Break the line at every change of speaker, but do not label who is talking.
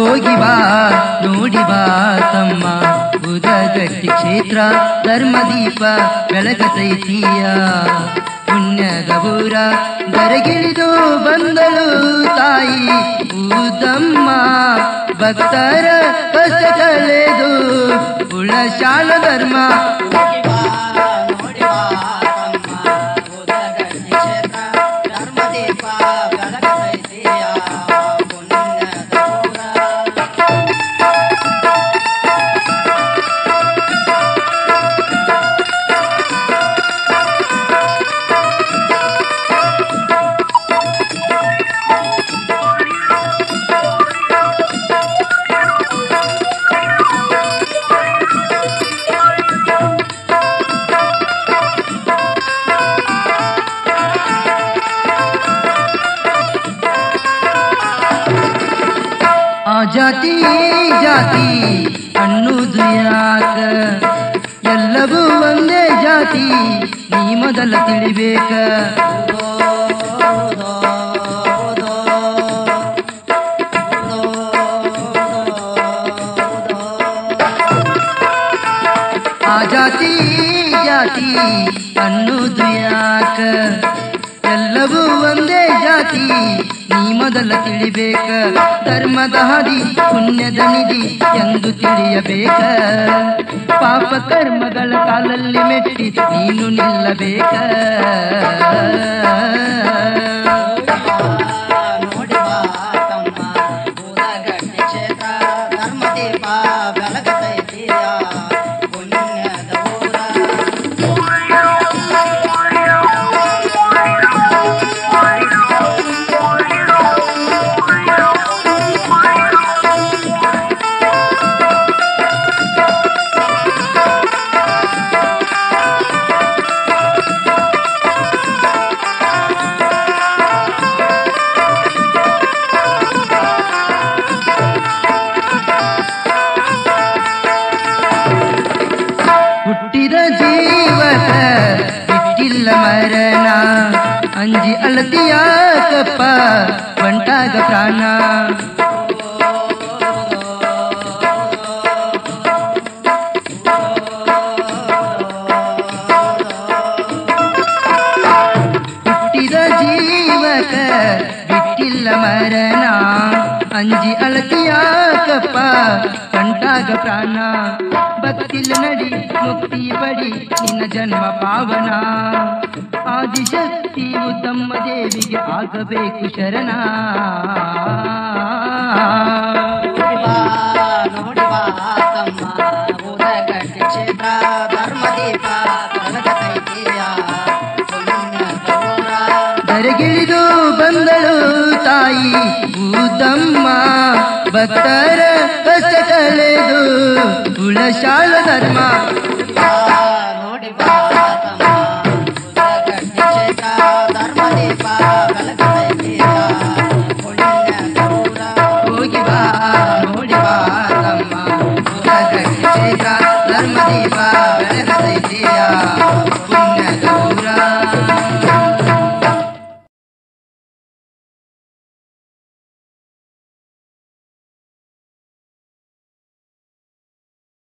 ಹೋಗಿ ಬಾ ನೋಡಿ ಬಾ ತಮ್ಮ ಉದಗಟ್ಟಿ ಕ್ಷೇತ್ರ ಧರ್ಮದೀಪ ಬೆಳಗತೈತಿಯ ಪುಣ್ಯದ ಊರ ದರಗಿಳಿದು ಬಂದಳು ತಾಯಿ ಊದಮ್ಮ ಭಕ್ತರ ಕಷ್ಟ ಕಳೆದು ಉಳಶಾಲ ಧರ್ಮ
ಹೋಗಿ ಬಾ ನೋಡಿ ಬಾ ತಮ್ಮ ಉದಗಟ್ಟಿ ಕ್ಷೇತ್ರ ಧರ್ಮದೀಪ ಬೆಳಗತೈತಿಯ ಪುಣ್ಯದ ಊರ
ಆ ಜಾತಿ ಜಾತಿ ಅನ್ನುವುದು ಯಾಕ ಎಲ್ಲವೂ ಒಂದೇ ಜಾತಿ ನೀ ಮೊದಲ ತಿಳಿಬೇಕ ಆ ಜಾತಿ ಜಾತಿ ಅನ್ನುವುದು ಯಾಕ ಎಲ್ಲವೂ ಒಂದೇ ಜಾತಿ ನೀ ಮೊದಲ ತಿಳಿಬೇಕ ಧರ್ಮದ ಹಾದಿ ಪುಣ್ಯದ ನಿಧಿ ಎಂದು ತಿಳಿಯಬೇಕ ಪಾಪ ಕರ್ಮಗಳ ಕಾಲಲ್ಲಿ ಮೆಟ್ಟಿ ನೀನು ನಿಲ್ಲಬೇಕ
ನೋಡಿ ಬಾ ತಮ್ಮ ಉದಗಟ್ಟಿ ಕ್ಷೇತ್ರ ಧರ್ಮದೀಪ ಬೆಳಗತೈತಿಯ ಪುಣ್ಯದ ಊರ
ಹುಟ್ಟಿದ ಜೀವಕ ಬಿಟ್ಟಿಲ್ಲ ಮರಣ ಅಂಜಿ ಅಳತಿಯಾಕಪ್ಪ ಬಂಟಾಗ ಪ್ರಾಣ ಹುಟ್ಟಿದ ಜೀವಕ ಬಿಟ್ಟಿಲ್ಲ ಮರಣ ಅಂಜಿ ಅಳತಿಯಾಕಪ್ಪ ಕಂಟಾಗ ಪ್ರಾಣ ಭಕ್ತಿಲ ನಡಿ ಮುಕ್ತಿ ಪಡಿ ನಿನ್ನ ಜನ್ಮ ಪಾವನ ಆದಿಶಕ್ತಿ ಉತ್ತಮ ದೇವಿಗೆ ಆಗಬೇಕು ಶರಣ
ನೋಡಿ ಬಾ ನೋಡಿ ಬಾ ತಮ್ಮ ಉದಗಟ್ಟಿ ಕ್ಷೇತ್ರ ಧರ್ಮದೀಪ ಬೆಳಗತೈತಿಯ ಪುಣ್ಯದ ಊರ
ದರಗಿಳಿದು ಬಂದಳು ತಾಯಿ ಊದಮ್ಮ ಭಕ್ತರ ಕಷ್ಟ ಕಳೆದು ಉಳಶಾಲ ಧರ್ಮ
ನೋಡಿ ಬಾ ತಮ್ಮ ಉದಗಟ್ಟಿ ಕ್ಷೇತ್ರ ಧರ್ಮದೀಪ ಬೆಳಗತೈತಿಯ ಪುಣ್ಯದ ಊರ
ಹೋಗಿ ಬಾ ನೋಡಿ ಬಾ ತಮ್ಮ ಊರಗಟ್ಟಿ ಕ್ಷೇತ್ರ ಧರ್ಮದೀಪ